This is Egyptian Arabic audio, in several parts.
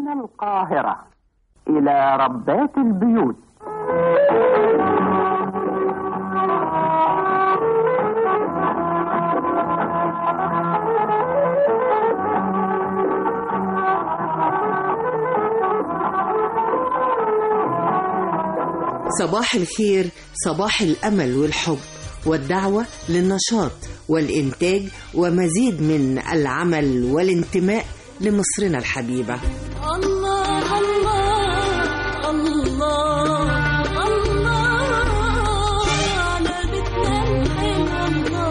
من القاهرة إلى ربات البيوت صباح الخير صباح الأمل والحب والدعوة للنشاط والإنتاج ومزيد من العمل والانتماء لمصرنا الحبيبة الله الله الله الله على بيتنا الحلو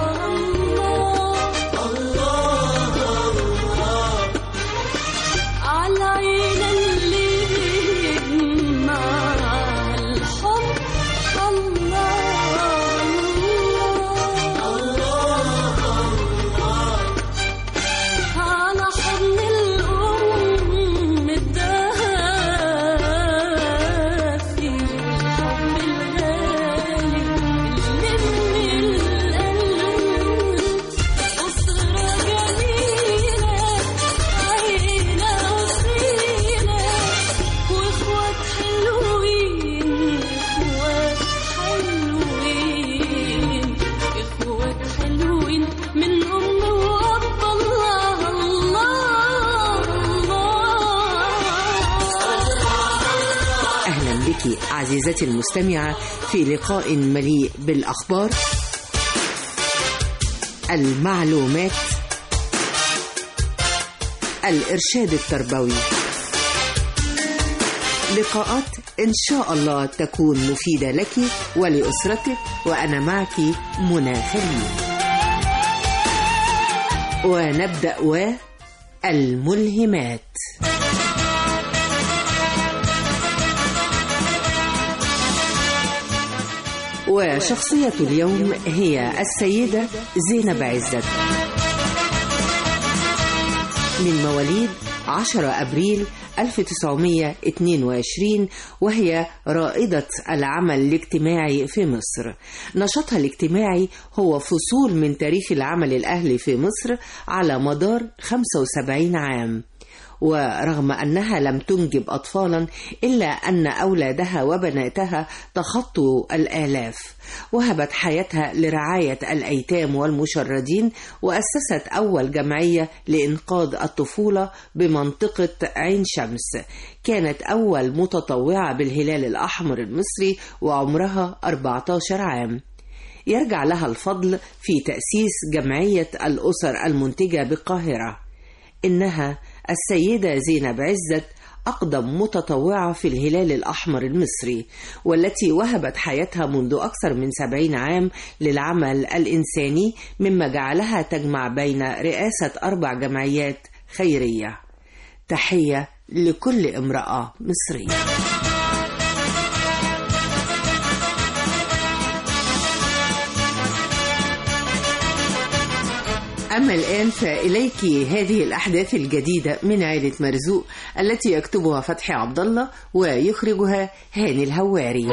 الله الله على عينا اللي مع الحب الله على حضن الأم الدافي الحب الغالي اللي من القلب أسرة جميلة عيلة أصيلة وإخوات حلوين إخوات حلوين إخوات حلوين من أم وأب الله الله الله أهلا بك عزيزتي المستمعة في لقاء مليء بالأخبار المعلومات الإرشاد التربوي لقاءات إن شاء الله تكون مفيدة لك ولأسرتك وأنا معك منى خليل ونبدأ والملهمات وشخصية اليوم هي السيدة زينب عزت من مواليد 10 أبريل 1922 وهي رائدة العمل الاجتماعي في مصر نشاطها الاجتماعي هو فصول من تاريخ العمل الأهلي في مصر على مدار 75 عام ورغم أنها لم تنجب أطفالا إلا أن أولادها وبناتها تخطوا الآلاف وهبت حياتها لرعاية الأيتام والمشردين وأسست أول جمعية لإنقاذ الطفولة بمنطقة عين شمس كانت أول متطوعة بالهلال الأحمر المصري وعمرها 14 عام يرجع لها الفضل في تأسيس جمعية الأسر المنتجة بالقاهرة إنها السيدة زينب عزت أقدم متطوعة في الهلال الأحمر المصري والتي وهبت حياتها منذ أكثر من سبعين عام للعمل الإنساني مما جعلها تجمع بين رئاسة أربع جمعيات خيرية تحية لكل امرأة مصرية أما الآن فإليك هذه الأحداث الجديدة من عائلة مرزوق التي يكتبها فتحي عبد الله ويخرجها هاني الهواري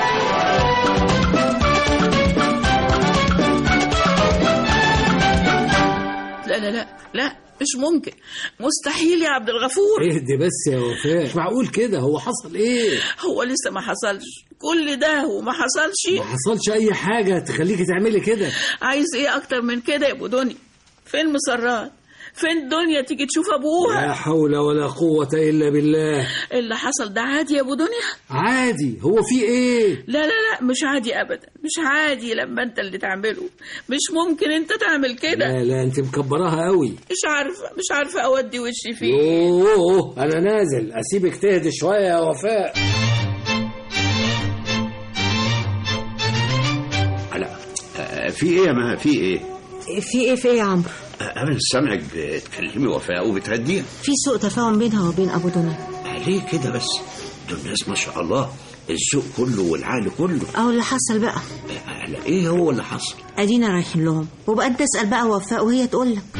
لا لا لا لا مش ممكن مستحيل يا عبد الغفور اهدي بس يا وفاء مش معقول كده هو حصل ايه هو لسه ما حصلش كل ده وما حصلش ما حصلش اي حاجه تخليكي تعملي كده عايز ايه اكتر من كده يا ابو دنيا فين مسرات فين الدنيا تيجي تشوف ابوها لا حول ولا قوه الا بالله اللي حصل ده عادي يا ابو دنيا عادي هو في ايه لا لا لا مش عادي ابدا مش عادي لما انت اللي تعمله مش ممكن انت تعمل كده لا لا انت مكبراها قوي مش عارفه مش عارفه اودي وشي فيه يوه انا نازل اسيبك تهدي شويه يا وفاء لا آه، في ايه يا ما في ايه في ايه في ايه يا عمرو آه، انا سامعك بتكلمي وفاء وبتهديها في سوء تفاهم بينها وبين ابو دنيا آه، ليه كده بس دول ناس ما شاء الله الذوق كله والعقل كله اهو اللي حصل بقى آه، لا ايه هو اللي حصل ادينا رايحين لهم وبقى انت تسال بقى وفاء وهي تقول لك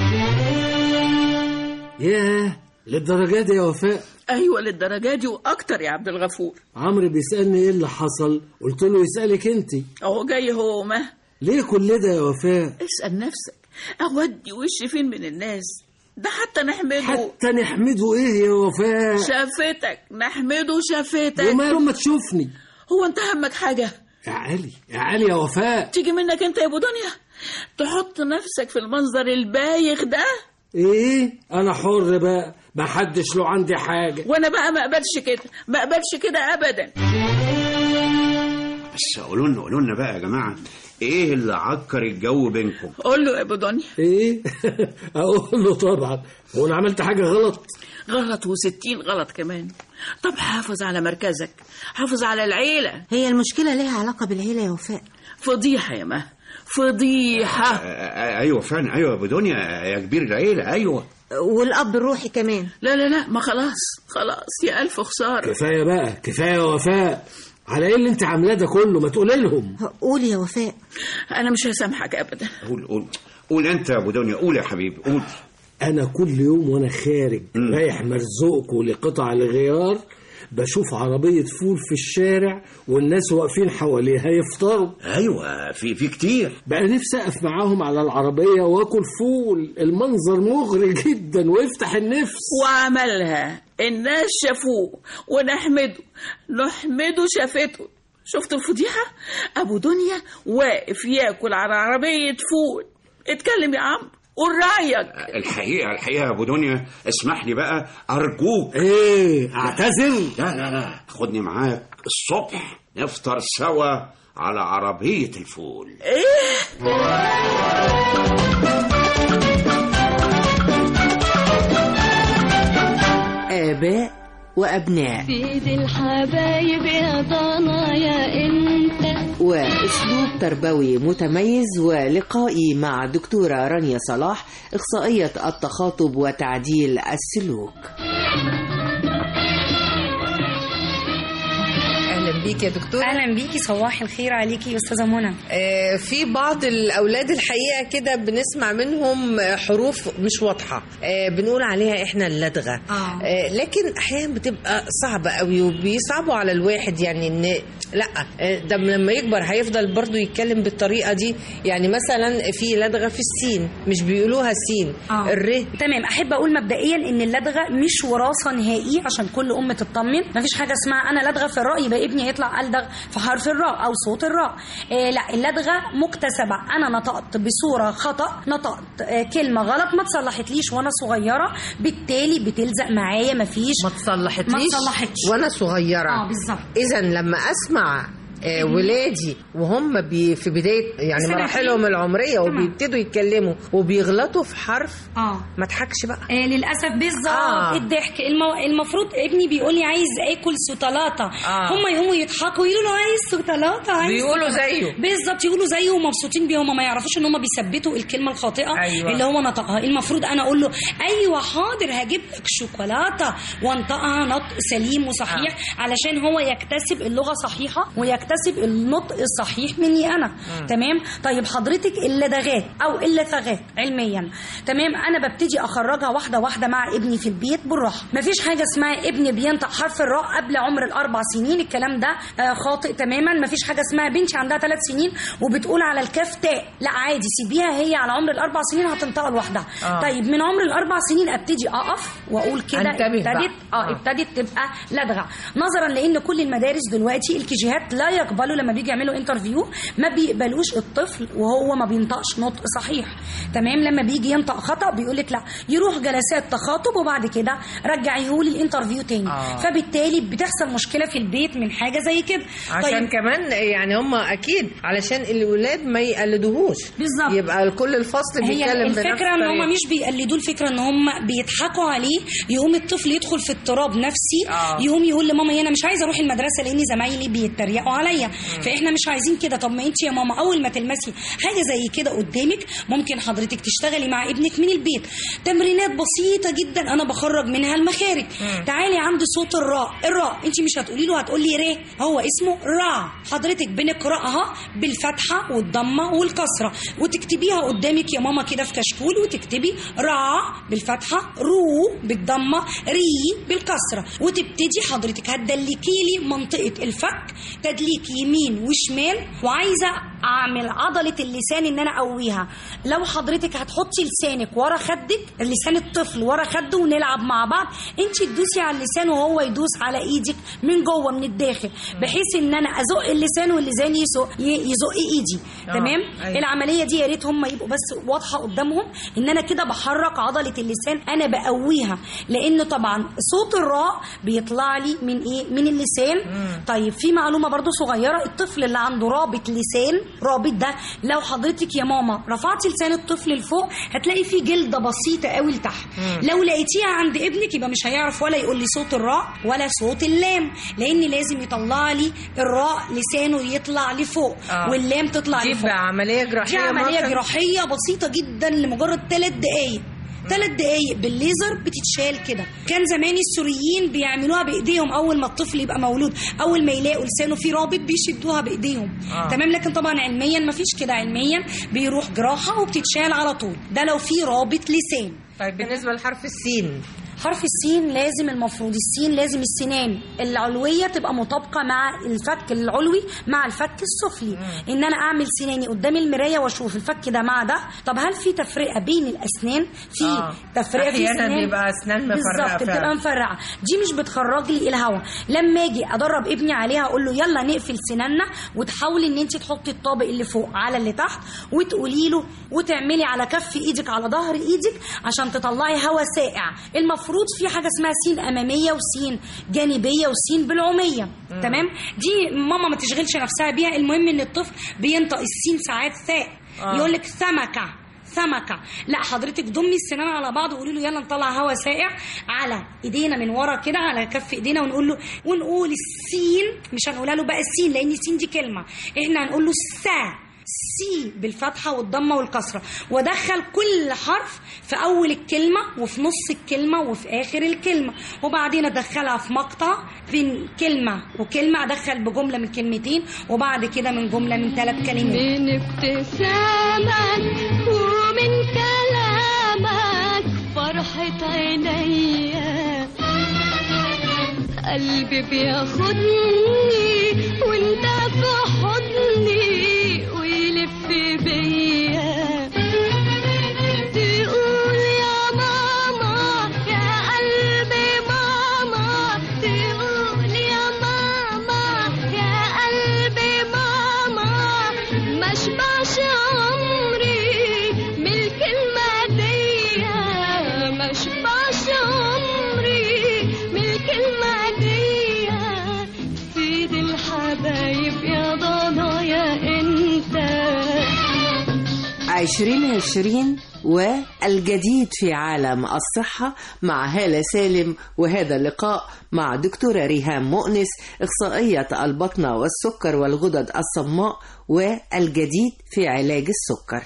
ياه للدرجه دي يا وفاء ايوه للدرجه دي واكتر يا عبد الغفور عمرو بيسالني ايه اللي حصل قلت له يسالك انت اهو جاي هو وما ليه كل ده يا وفاء اسال نفسك اودي وشي فين من الناس ده حتى نحمده حتى نحمده ايه يا وفاء شافتك نحمده شافتك وماله ما تشوفني هو انت همك حاجة يا علي يا علي يا وفاء تيجي منك انت يا ابو دنيا تحط نفسك في المنظر البايخ ده ايه انا حر بقى ما حدش له عندي حاجه وانا بقى ما اقبلش كده ما اقبلش كده ابدا بس قولوا لنا قولوا لنا بقى يا جماعه ايه اللي عكر الجو بينكم قول له يا ابو دنيا ايه اقول له طبعا هو انا عملت حاجه غلط غلط وستين غلط كمان طب حافظ على مركزك حافظ على العيلة هي المشكلة ليها علاقة بالعيلة يا وفاء فضيحة يا ما فضيحة آه، آه، ايوه فعلا ايوه يا ابو دنيا يا كبير العيله ايوه والأب الروحي كمان لا لا لا ما خلاص خلاص يا ألف خسارة كفايه بقى كفايه يا وفاء على ايه اللي انت عاملاه ده كله ما تقولي لهم قولي يا وفاء أنا مش هسامحك أبدا قول قول قول انت يا ابو دنيا قول يا حبيبي قول انا كل يوم وانا خارج رايح مرزوقكم لقطع الغيار بشوف عربيه فول في الشارع والناس واقفين حواليها يفطروا ايوه في في كتير بقى نفسي اقف معاهم على العربيه واكل فول المنظر مغري جدا ويفتح النفس وعملها الناس شافوه ونحمده نحمده شافته شفت الفضيحة أبو دنيا واقف ياكل على عربية فول اتكلم يا عم قول رأيك الحقيقه الحقيقه يا ابو دنيا اسمح لي بقى ارجوك ايه اعتذر لا لا لا خدني معاك الصبح نفطر سوا على عربيه الفول آباء وأبناء بيد الحبايب يا ضنايا انت وأسلوب تربوي متميز ولقائي مع دكتورة رانيا صلاح إخصائية التخاطب وتعديل السلوك اهلا بيك يا دكتور اهلا بيكي صباح الخير عليكي يا استاذه منى آه في بعض الاولاد الحقيقه كده بنسمع منهم آه، حروف مش واضحه آه بنقول عليها احنا اللدغه آه. آه لكن احيانا بتبقى صعبه قوي وبيصعبوا على الواحد يعني ان لا آه، ده لما يكبر هيفضل برضو يتكلم بالطريقه دي يعني مثلا في لدغه في السين مش بيقولوها سين آه. الر تمام احب اقول مبدئيا ان اللدغه مش وراثه نهائي عشان كل ام تطمن مفيش حاجه اسمها انا لدغه في الراء يبقى ابني هيطلع الدغ في حرف الراء او صوت الراء آه لا اللدغه مكتسبه انا نطقت بصوره خطا نطقت آه كلمه غلط ما تصلحتليش وانا صغيره بالتالي بتلزق معايا مفيش ما تصلحتليش ما تصلحتش وانا صغيره اه بالظبط اذا لما اسمع آه، ولادي وهم بي في بدايه يعني سنتين. مراحلهم العمريه تمام. وبيبتدوا يتكلموا وبيغلطوا في حرف اه ما تضحكش بقى آه للاسف بالظبط آه. آه. الضحك المو... المفروض ابني بيقول لي عايز اكل سوتلاته آه. هم يقوموا يضحكوا يقولوا له عايز سوتلاته عايز بيقولوا سوتلاته. زيه. بالظبط يقولوا زيه ومبسوطين بيه هم ما يعرفوش ان هم بيثبتوا الكلمه الخاطئه أيوة. اللي هو نطقها المفروض انا اقول له ايوه حاضر هجيب لك شوكولاته وانطقها نطق سليم وصحيح آه. علشان هو يكتسب اللغه صحيحه ويكتسب النطق الصحيح مني انا تمام طيب حضرتك اللدغات او اللثغات علميا تمام انا ببتدي اخرجها واحده واحده مع ابني في البيت بالراحه مفيش حاجه اسمها ابن بينطق حرف الراء قبل عمر الاربع سنين الكلام ده آه، خاطئ تماما مفيش حاجه اسمها بنتي عندها ثلاث سنين وبتقول على الكاف تاء لا عادي سيبيها هي على عمر الاربع سنين هتنطق لوحدها آه. طيب من عمر الاربع سنين ابتدي اقف واقول كده أنتبه بقى. ابتدت اه آه. ابتدت تبقى لدغه نظرا لان كل المدارس دلوقتي الكيجيهات لا يقبلوا لما بيجي يعملوا انترفيو ما بيقبلوش الطفل وهو ما بينطقش نطق صحيح تمام لما بيجي ينطق خطا بيقول لك لا يروح جلسات تخاطب وبعد كده رجعيه لي الانترفيو تاني آه. فبالتالي بتحصل مشكله في البيت من حاجه زي كده عشان طيب كمان يعني هم اكيد علشان الولاد ما يقلدوهوش بالظبط. يبقى كل الفصل هي بيتكلم بنفس الفكره ان الطريقة. هم مش بيقلدوا الفكره ان هم بيضحكوا عليه يقوم الطفل يدخل في اضطراب نفسي آه. يقوم يقول لماما انا مش عايزه اروح المدرسه لان زمايلي بيتريقوا عليا فاحنا مش عايزين كده طب ما انت يا ماما اول ما تلمسي حاجه زي كده قدامك ممكن حضرتك تشتغلي مع ابنك من البيت تمرينات بسيطه جدا انا بخرج منها المخارج تعالي عند صوت الراء الراء انت مش هتقولي له هتقولي ر هو اسمه را حضرتك بنقراها بالفتحه والضمه والكسره وتكتبيها قدامك يا ماما كده في كشكول وتكتبي را بالفتحه رو بالضمه ري بالكسره وتبتدي حضرتك هتدلكي لي منطقه الفك تدليك يمين وشمال وعايزه اعمل عضله اللسان ان انا اقويها لو حضرتك هتحطي لسانك ورا خدك لسان الطفل ورا خده ونلعب مع بعض انت تدوسي على اللسان وهو يدوس على ايدك من جوه من الداخل بحيث ان انا ازق اللسان واللسان يزق يزق ايدي آه، تمام أيوة. العمليه دي يا ريت هم يبقوا بس واضحه قدامهم ان انا كده بحرك عضله اللسان انا بقويها لان طبعا صوت الراء بيطلع لي من ايه من اللسان طيب في معلومه برضو صغيره الطفل اللي عنده رابط لسان رابط ده لو حضرتك يا ماما رفعتي لسان الطفل لفوق هتلاقي فيه جلده بسيطه قوي لتحت لو لقيتيها عند ابنك يبقى مش هيعرف ولا يقول لي صوت الراء ولا صوت اللام لان لازم يطلع لي الراء لسانه يطلع لفوق آه. واللام تطلع دي لفوق بقى عمليه جراحيه دي عمليه مرة. جراحيه بسيطه جدا لمجرد ثلاث دقائق ثلاث دقايق بالليزر بتتشال كده كان زمان السوريين بيعملوها بايديهم اول ما الطفل يبقى مولود اول ما يلاقوا لسانه فيه رابط بيشدوها بايديهم آه. تمام لكن طبعا علميا ما فيش كده علميا بيروح جراحه وبتتشال على طول ده لو فيه رابط لسان طيب بالنسبه لحرف السين حرف السين لازم المفروض السين لازم السنان العلويه تبقى مطابقه مع الفك العلوي مع الفك السفلي ان انا اعمل سناني قدام المرايه واشوف الفك ده مع ده طب هل في تفرقه بين الاسنان في آه. تفرقه في أحياناً سنان بيبقى أسنان مفرقة بالظبط فعلاً. بتبقى مفرقه دي مش بتخرج لي الهواء لما اجي ادرب ابني عليها اقول له يلا نقفل سناننا وتحاولي ان انت تحطي الطابق اللي فوق على اللي تحت وتقولي له وتعملي على كف ايدك على ظهر ايدك عشان تطلعي هواء ساقع المفروض في حاجه اسمها سين اماميه وسين جانبيه وسين بالعوميه تمام دي ماما ما تشغلش نفسها بيها المهم ان الطفل بينطق السين ساعات ثاء آه. يقول لك سمكه سمكه لا حضرتك ضمي السنان على بعض وقولي له يلا نطلع هواء ساقع على ايدينا من ورا كده على كف ايدينا ونقول له ونقول السين مش هنقولها له بقى السين لان السين دي كلمه احنا هنقول له السا سي بالفتحة والضمة والكسرة وادخل كل حرف في أول الكلمة وفي نص الكلمة وفي آخر الكلمة وبعدين أدخلها في مقطع بين كلمة وكلمة أدخل بجملة من كلمتين وبعد كده من جملة من ثلاث كلمات من ابتسامك ومن كلامك فرحة عينيا قلبي بياخدني وانت في حضني ويلف بيا تقول يا ماما يا قلبي ماما تقول يا ماما يا قلبي ماما ما اشبعش عمري من الكلمة دي ما اشبعش عمري من الكلمة دي سيد الحبايب يا ضنايا انت عشرين عشرين والجديد في عالم الصحة مع هالة سالم وهذا اللقاء مع دكتورة ريهام مؤنس إخصائية البطنة والسكر والغدد الصماء والجديد في علاج السكر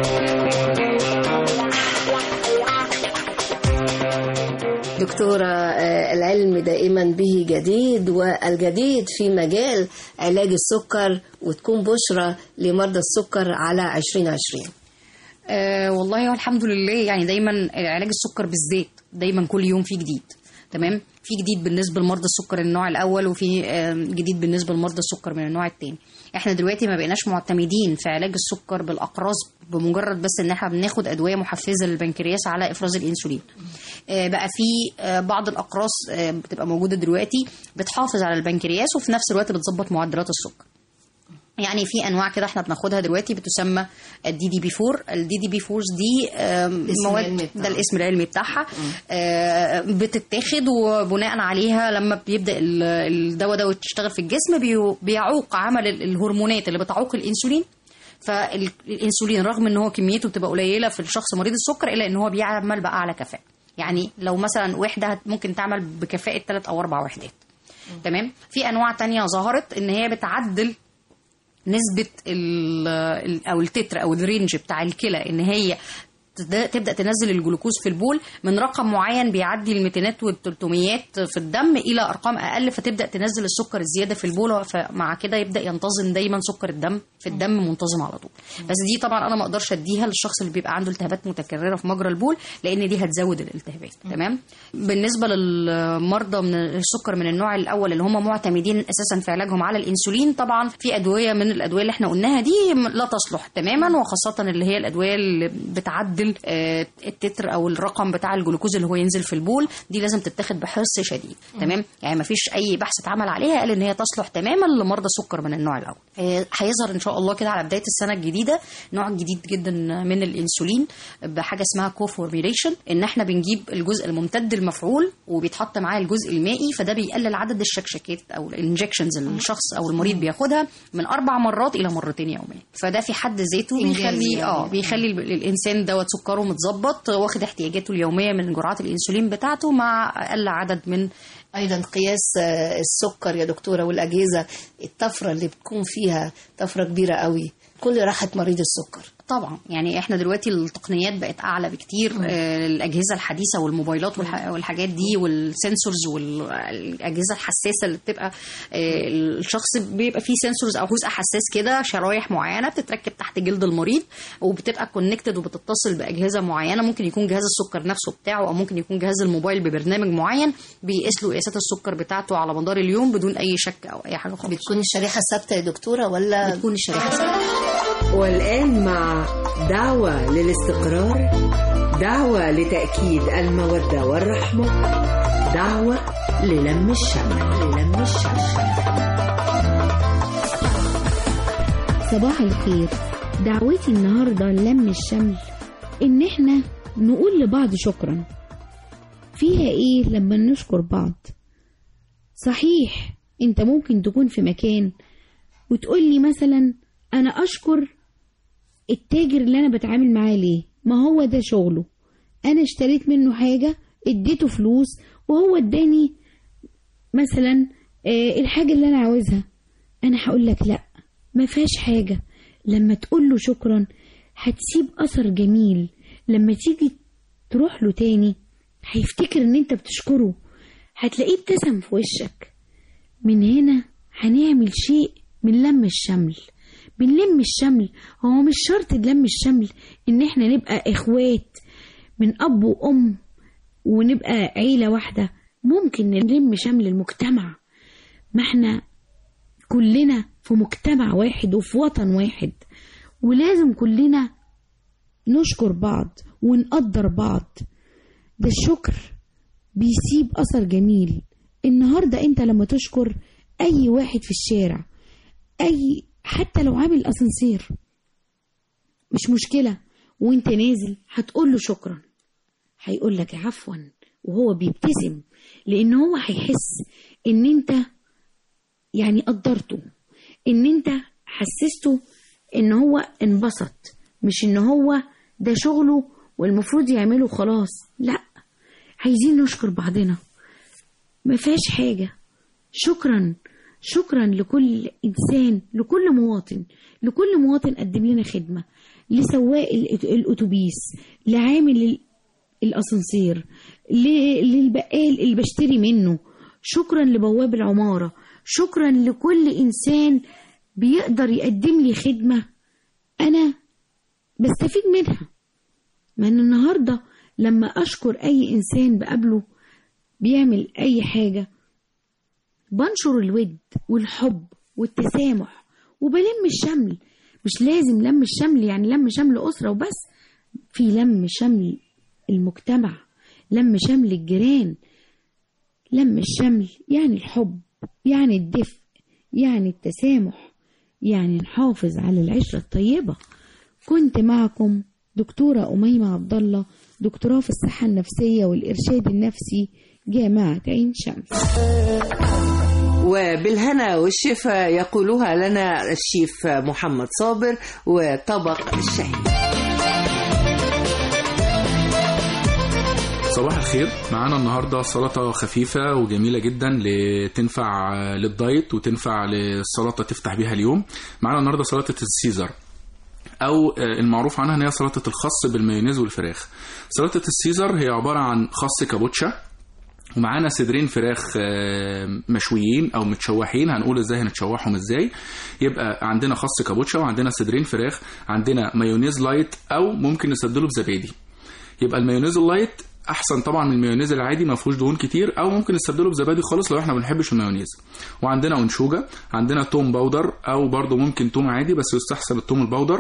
دكتورة آه، العلم دائما به جديد والجديد في مجال علاج السكر وتكون بشرة لمرضى السكر على 2020 آه والله والحمد لله يعني دايما علاج السكر بالذات دايما كل يوم في جديد تمام في جديد بالنسبه لمرضى السكر النوع الاول وفي آه جديد بالنسبه لمرضى السكر من النوع الثاني احنا دلوقتي ما بقيناش معتمدين في علاج السكر بالاقراص بمجرد بس ان احنا بناخد ادويه محفزه للبنكرياس على افراز الانسولين آه بقى في آه بعض الاقراص آه بتبقى موجوده دلوقتي بتحافظ على البنكرياس وفي نفس الوقت بتظبط معدلات السكر يعني في انواع كده احنا بناخدها دلوقتي بتسمى الدي دي بي 4 الدي دي بي 4 دي آم، اسم مواد العلمي بتاعها. ده الاسم العلمي بتاعها آه، بتتاخد وبناء عليها لما بيبدا ال- الدواء ده تشتغل في الجسم بيو- بيعوق عمل ال- الهرمونات اللي بتعوق الانسولين فالانسولين رغم ان هو كميته بتبقى قليله في الشخص مريض السكر الا ان هو بيعمل بقى على كفاءه يعني لو مثلا وحده هت- ممكن تعمل بكفاءه ثلاث او اربع وحدات تمام في انواع تانية ظهرت ان هي بتعدل نسبة ال ال- او التتر او الرينج بتاع الكلى ان هي تد- تبدا تنزل الجلوكوز في البول من رقم معين بيعدي الميتينات والتلتميات في الدم الى ارقام اقل فتبدا تنزل السكر الزياده في البول فمع كده يبدا ينتظم دايما سكر الدم في الدم منتظم على طول بس دي طبعا انا ما اقدرش اديها للشخص اللي بيبقى عنده التهابات متكرره في مجرى البول لان دي هتزود الالتهابات تمام بالنسبه للمرضى من السكر من النوع الاول اللي هم معتمدين اساسا في علاجهم على الانسولين طبعا في ادويه من الادويه اللي احنا قلناها دي لا تصلح تماما وخاصه اللي هي الادويه اللي بتعدل آه، التتر او الرقم بتاع الجلوكوز اللي هو ينزل في البول دي لازم تتاخد بحرص شديد تمام يعني ما فيش اي بحث اتعمل عليها قال ان هي تصلح تماما لمرضى السكر من النوع الاول آه، هيظهر ان شاء الله كده على بدايه السنه الجديده نوع جديد جدا من الانسولين بحاجه اسمها كوفورميليشن ان احنا بنجيب الجزء الممتد المفعول وبيتحط معاه الجزء المائي فده بيقلل عدد الشكشكات او الانجكشنز اللي الشخص او المريض بياخدها من اربع مرات الى مرتين يوميا فده في حد ذاته إنجاز بيخلي يعني. اه بيخلي ال- الانسان دوت سكره متظبط واخد احتياجاته اليوميه من جرعات الانسولين بتاعته مع اقل عدد من ايضا قياس آه، السكر يا دكتوره والاجهزه الطفره اللي بتكون فيها طفره كبيره قوي كل راحه مريض السكر طبعا يعني احنا دلوقتي التقنيات بقت اعلى بكتير آه، الاجهزه الحديثه والموبايلات والح- والحاجات دي والسنسورز والاجهزه الحساسه اللي بتبقى آه، الشخص بيبقى فيه سنسورز او جزء حساس كده شرايح معينه بتتركب تحت جلد المريض وبتبقى كونكتد وبتتصل باجهزه معينه ممكن يكون جهاز السكر نفسه بتاعه او ممكن يكون جهاز الموبايل ببرنامج معين بيقيس له قياسات السكر بتاعته على مدار اليوم بدون اي شك او اي حاجه خالص بتكون الشريحه ثابته يا دكتوره ولا بتكون الشريحه ثابته والآن مع دعوة للاستقرار دعوة لتأكيد المودة والرحمة دعوة للم الشمل للم الشمل صباح الخير دعوتي النهاردة للم الشمل إن إحنا نقول لبعض شكرا فيها إيه لما نشكر بعض صحيح أنت ممكن تكون في مكان وتقولي مثلا أنا أشكر التاجر اللي أنا بتعامل معاه ليه ما هو ده شغله أنا اشتريت منه حاجة اديته فلوس وهو اداني مثلا آه، الحاجة اللي أنا عاوزها أنا هقول لك لأ ما فيهاش حاجة لما تقول له شكرا هتسيب أثر جميل لما تيجي تروح له تاني هيفتكر ان انت بتشكره هتلاقيه ابتسم في وشك من هنا هنعمل شيء من لم الشمل بنلم الشمل هو مش شرط لم الشمل ان احنا نبقى اخوات من اب وام ونبقى عيلة واحدة ممكن نلم شمل المجتمع ما احنا كلنا في مجتمع واحد وفي وطن واحد ولازم كلنا نشكر بعض ونقدر بعض ده الشكر بيسيب أثر جميل النهاردة انت لما تشكر أي واحد في الشارع أي حتى لو عامل أسانسير مش مشكلة وانت نازل هتقول له شكرا هيقول لك عفوا وهو بيبتسم لان هو هيحس ان انت يعني قدرته ان انت حسسته ان هو انبسط مش ان هو ده شغله والمفروض يعمله خلاص لا عايزين نشكر بعضنا ما فيهاش حاجة شكرا شكرا لكل إنسان لكل مواطن لكل مواطن قدم لنا خدمة لسواق الأت- الأتوبيس لعامل ال- الأسانسير ل- للبقال اللي بشتري منه شكرا لبواب العمارة شكرا لكل إنسان بيقدر يقدم لي خدمة أنا بستفيد منها ما أنا النهاردة لما أشكر أي إنسان بقابله بيعمل أي حاجة بنشر الود والحب والتسامح وبلم الشمل مش لازم لم الشمل يعني لم شمل أسرة وبس في لم شمل المجتمع لم شمل الجيران لم الشمل يعني الحب يعني الدفء يعني التسامح يعني نحافظ على العشرة الطيبة كنت معكم دكتورة أميمة عبد الله دكتوراه في الصحة النفسية والإرشاد النفسي جامعة عين شمس وبالهنا والشفا يقولها لنا الشيف محمد صابر وطبق الشهي صباح الخير معانا النهارده سلطه خفيفه وجميله جدا ل- تنفع للدايت وتنفع للسلطه تفتح بيها اليوم معانا النهارده سلطه السيزر او آه، المعروف عنها ان هي سلطه الخس بالمايونيز والفراخ سلطه السيزر هي عباره عن خس كابوتشا ومعانا صدرين فراخ آه، مشويين او متشوحين هنقول ازاي هنتشوحهم ازاي يبقى عندنا خس كابوتشا وعندنا صدرين فراخ عندنا مايونيز لايت او ممكن نستبدله بزبادي يبقى المايونيز اللايت احسن طبعا من المايونيز العادي ما فيهوش دهون كتير او ممكن نستبدله بزبادي خالص لو احنا ما بنحبش المايونيز وعندنا انشوجه عندنا توم باودر او برضو ممكن توم عادي بس يستحسن التوم الباودر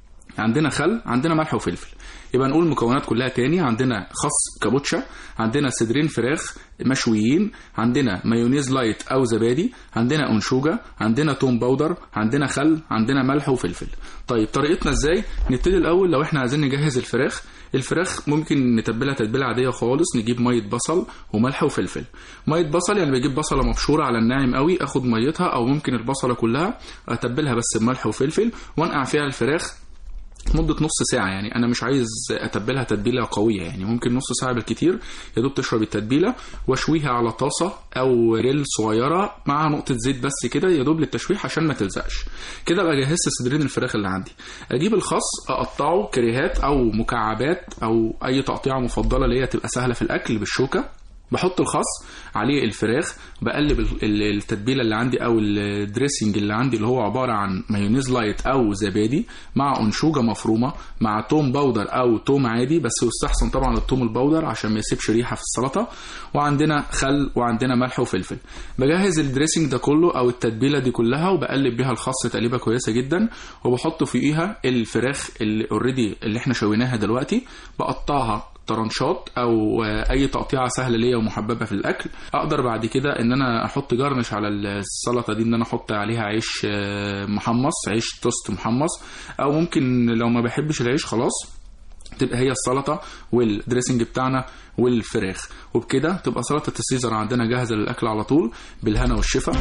عندنا خل عندنا ملح وفلفل يبقى نقول المكونات كلها تاني عندنا خس كابوتشا عندنا صدرين فراخ مشويين عندنا مايونيز لايت او زبادي عندنا انشوجه عندنا توم باودر عندنا خل عندنا ملح وفلفل طيب طريقتنا ازاي نبتدي الاول لو احنا عايزين نجهز الفراخ الفراخ ممكن نتبلها تتبيله عاديه خالص نجيب ميه بصل وملح وفلفل ميه بصل يعني بجيب بصله مبشوره على الناعم قوي اخد ميتها او ممكن البصله كلها اتبلها بس بملح وفلفل وانقع فيها الفراخ مدة نص ساعة يعني أنا مش عايز أتبلها تتبيلة قوية يعني ممكن نص ساعة بالكتير يا دوب تشرب التتبيلة وأشويها على طاسة أو ريل صغيرة مع نقطة زيت بس كده يا دوب للتشويح عشان ما تلزقش كده أبقى جهزت صدرين الفراخ اللي عندي أجيب الخس أقطعه كريهات أو مكعبات أو أي تقطيعة مفضلة ليا تبقى سهلة في الأكل بالشوكة بحط الخس عليه الفراخ بقلب ال- ال- التتبيله اللي عندي او الدريسنج اللي عندي اللي هو عباره عن مايونيز لايت او زبادي مع انشوجه مفرومه مع توم باودر او توم عادي بس يستحسن طبعا التوم الباودر عشان ما يسيبش ريحه في السلطه وعندنا خل وعندنا ملح وفلفل بجهز الدريسنج ده كله او التتبيله دي كلها وبقلب بيها الخس تقليبه كويسه جدا وبحط فوقيها الفراخ اللي اوريدي اللي احنا شويناها دلوقتي بقطعها طرنشات او آه، اي تقطيعه سهله ليا ومحببه في الاكل اقدر بعد كده ان انا احط جرنش على السلطه دي ان انا احط عليها عيش آه، محمص عيش توست محمص او ممكن لو ما بحبش العيش خلاص تبقى هي السلطه والدريسنج بتاعنا والفراخ وبكده تبقى سلطه السيزر عندنا جاهزه للاكل على طول بالهنا والشفا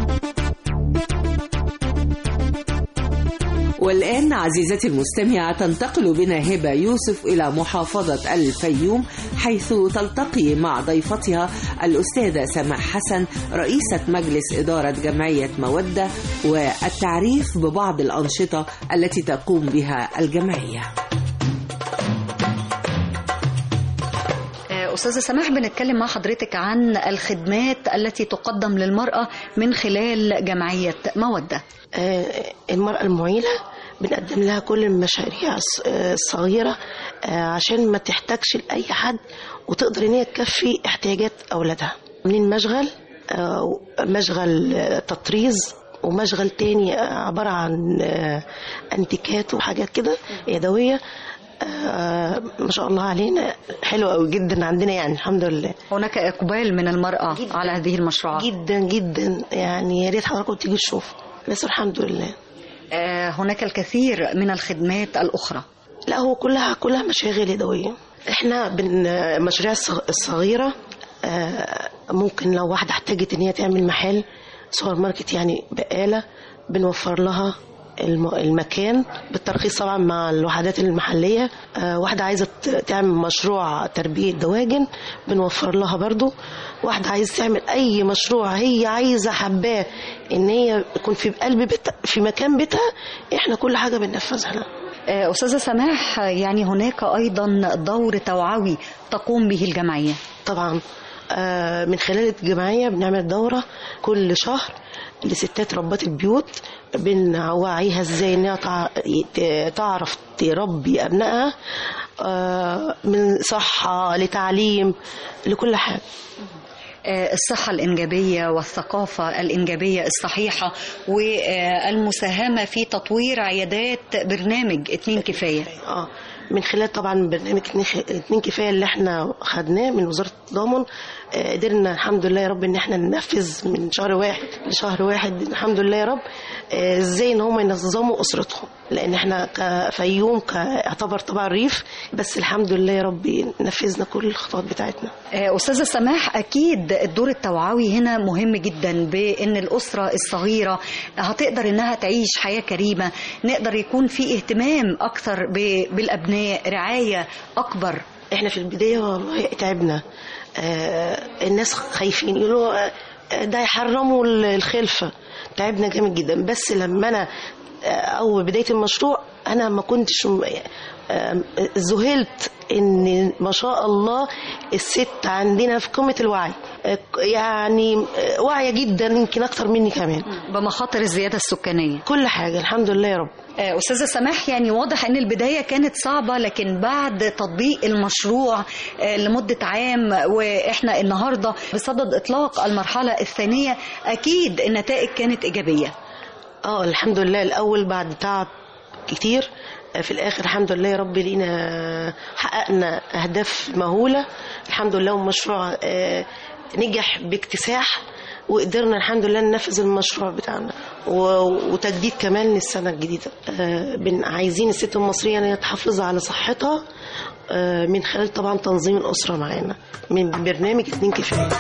والآن عزيزتي المستمعة تنتقل بنا هبة يوسف إلى محافظة الفيوم حيث تلتقي مع ضيفتها الأستاذة سماح حسن رئيسة مجلس إدارة جمعية مودة والتعريف ببعض الأنشطة التي تقوم بها الجمعية آه، أستاذة سماح بنتكلم مع حضرتك عن الخدمات التي تقدم للمرأة من خلال جمعية مودة آه، المرأة المعيلة بنقدم لها كل المشاريع الص- آه، الصغيرة آه، عشان ما تحتاجش لأي حد وتقدر إن هي تكفي احتياجات أولادها عاملين مشغل آه، مشغل آه، تطريز ومشغل تاني آه، عبارة عن آه، أنتيكات وحاجات كده يدوية آه، ما شاء الله علينا حلوة أوي جدا عندنا يعني الحمد لله هناك إقبال من المرأة على هذه المشروعات جدا جدا يعني يا ريت حضراتكم تيجوا تشوفوا بس الحمد لله آه، هناك الكثير من الخدمات الأخرى لا هو كلها كلها مشاغل يدوية احنا بن المشاريع الصغ- الصغيرة آه، ممكن لو واحدة احتاجت ان هي تعمل محل سوبر ماركت يعني بقالة بنوفر لها الم- المكان بالترخيص طبعا مع الوحدات المحلية آه، واحدة عايزة ت- تعمل مشروع تربية دواجن بنوفر لها برضو واحدة عايزة تعمل أي مشروع هي عايزة حباه إن هي يكون في قلب بيتها في مكان بيتها إحنا كل حاجة بننفذها لها آه، أستاذة سماح يعني هناك أيضا دور توعوي تقوم به الجمعية طبعا آه، من خلال الجمعية بنعمل دورة كل شهر لستات ربات البيوت بنوعيها ازاي انها تع- ت- تعرف تربي ابنائها آه، من صحة لتعليم لكل حاجة آه، الصحة الإنجابية والثقافة الإنجابية الصحيحة والمساهمة في تطوير عيادات برنامج اتنين كفاية اه من خلال طبعا برنامج اتنين خ- اتنين كفايه اللي احنا خدناه من وزاره التضامن آه، قدرنا الحمد لله يا رب ان احنا ننفذ من شهر واحد لشهر واحد الحمد لله يا رب آه، ازاي ان هم ينظموا اسرتهم لان احنا كفيوم كاعتبر طبعا ريف بس الحمد لله يا رب نفذنا كل الخطوات بتاعتنا آه، أستاذة سماح أكيد الدور التوعوي هنا مهم جدا بأن الأسرة الصغيرة هتقدر أنها تعيش حياة كريمة نقدر يكون في اهتمام أكثر ب- بالأبناء رعاية أكبر احنا في البدايه والله تعبنا آه الناس خايفين يقولوا آه، ده يحرموا ال- الخلفه تعبنا جامد جدا بس لما انا آه، او بدايه المشروع انا ما كنتش م- آم، ذهلت ان ما شاء الله الست عندنا في قمه الوعي آه، يعني آه، واعيه جدا يمكن اكتر مني كمان بمخاطر الزياده السكانيه كل حاجه الحمد لله يا رب آه، أستاذة سماح يعني واضح أن البداية كانت صعبة لكن بعد تطبيق المشروع آه، لمدة عام وإحنا النهاردة بصدد إطلاق المرحلة الثانية أكيد النتائج كانت إيجابية اه الحمد لله الاول بعد تعب كتير آه، في الاخر الحمد لله يا رب لينا حققنا اهداف مهوله الحمد لله والمشروع آه، نجح باكتساح وقدرنا الحمد لله ننفذ المشروع بتاعنا و- وتجديد كمان للسنه الجديده آه، بن- عايزين الست المصريه ان هي تحافظ على صحتها آه، من خلال طبعا تنظيم الاسره معانا من برنامج اتنين كفايه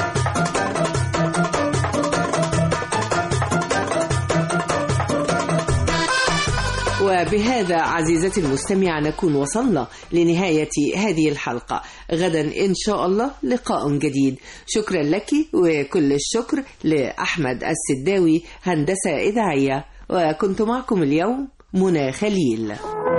وبهذا عزيزتي المستمعة نكون وصلنا لنهاية هذه الحلقة غدا إن شاء الله لقاء جديد شكرا لك وكل الشكر لأحمد السداوي هندسة إذاعية وكنت معكم اليوم منى خليل